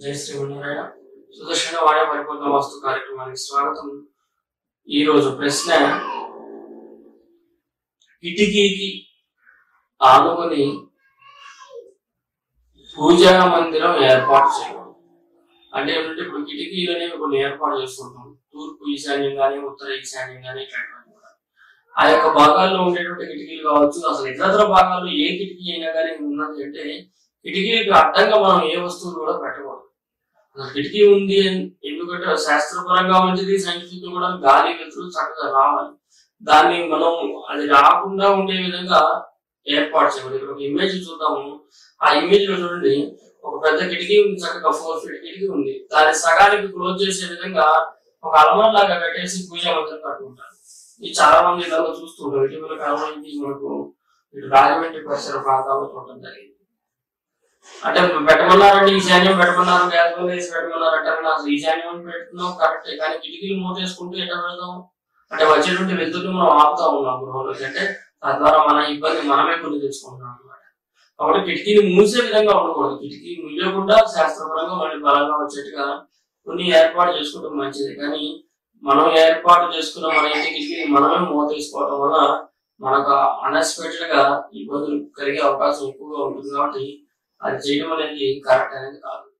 జై శ్రీమన్నారాయణ సుదర్శన వాణి పరిపూర్ణ వాస్తు కార్యక్రమానికి స్వాగతం ఈ రోజు ప్రశ్న కిటికీకి ఆనుకొని పూజా మందిరం ఏర్పాటు చేయడం అంటే ఏంటంటే ఇప్పుడు కిటికీలు అనేవి కొన్ని ఏర్పాటు చేసుకుంటాం తూర్పు ఈశాన్యం కానీ ఉత్తర ఈశాన్యం కానీ ఇట్లాంటివన్నీ కూడా ఆ యొక్క భాగాల్లో ఉండేటువంటి కిటికీలు కావచ్చు అసలు ఇతరత్ర భాగాల్లో ఏ కిటికీ అయినా కానీ ఉన్నది అంటే కిటికీలకు అడ్డంగా మనం ఏ వస్తువులు కూడా పెట్టకూడదు అసలు కిటికీ ఉంది అని- ఎందుకంటే అది శాస్త్రపరంగా మంచిది సైంటిఫిక్ కూడా గాలి వెలుతురు చక్కగా రావాలి దాన్ని మనం అది రాకుండా ఉండే విధంగా ఏర్పాటు చేయాలి ఇక్కడ ఒక ఇమేజ్ చూద్దాము ఆ ఇమేజ్ లో చూడండి ఒక పెద్ద కిటికీ ఉంది చక్కగా ఫోర్ ఫీట్ కిటికీ ఉంది దాన్ని సగానికి క్లోజ్ చేసే విధంగా ఒక అలమార్ లాగా కట్టేసి పూజా మందిరం కట్టుకుంటారు ఇది చాలా మంది ఇళ్ళలో చూస్తుంటారు ఇటీవల కాలంలో ఇది మనకు ఇటు రాజమండ్రి పరిసర ప్రాంతాల్లో చూడటం జరిగింది అంటే పెట్టమన్నారంటే ఈశాన్యం పెట్టమన్నారు గ్యాస్ బంద్ వేసి పెట్టమన్నారు అంటే అసలు ఈశాన్యం పెడుతున్నాం కరెక్టే కానీ కిటికీలు మూతేసుకుంటూ ఎట్లా పెడతాం అంటే వచ్చేటువంటి వెళ్తున్న మనం ఆపుతా ఉన్నాం గృహంలోకి అంటే తద్వారా మన ఇబ్బంది మనమే కొని తెచ్చుకుంటున్నాం అనమాట కాబట్టి కిటికీని మూసే విధంగా ఉండకూడదు కిటికీ మూయకుండా శాస్త్రపరంగా మళ్ళీ బలంగా వచ్చేట్టుగా కొన్ని ఏర్పాటు చేసుకోవడం మంచిది కానీ మనం ఏర్పాటు చేసుకున్న మన ఇంటి కిటికీని మనమే మూతేసుకోవడం వల్ల మనకు అన్ఎక్స్పెక్టెడ్ గా ఇబ్బందులు కలిగే అవకాశం ఎక్కువగా ఉంటుంది కాబట్టి అది చేయడం అనేది కరెక్ట్ అనేది కాదు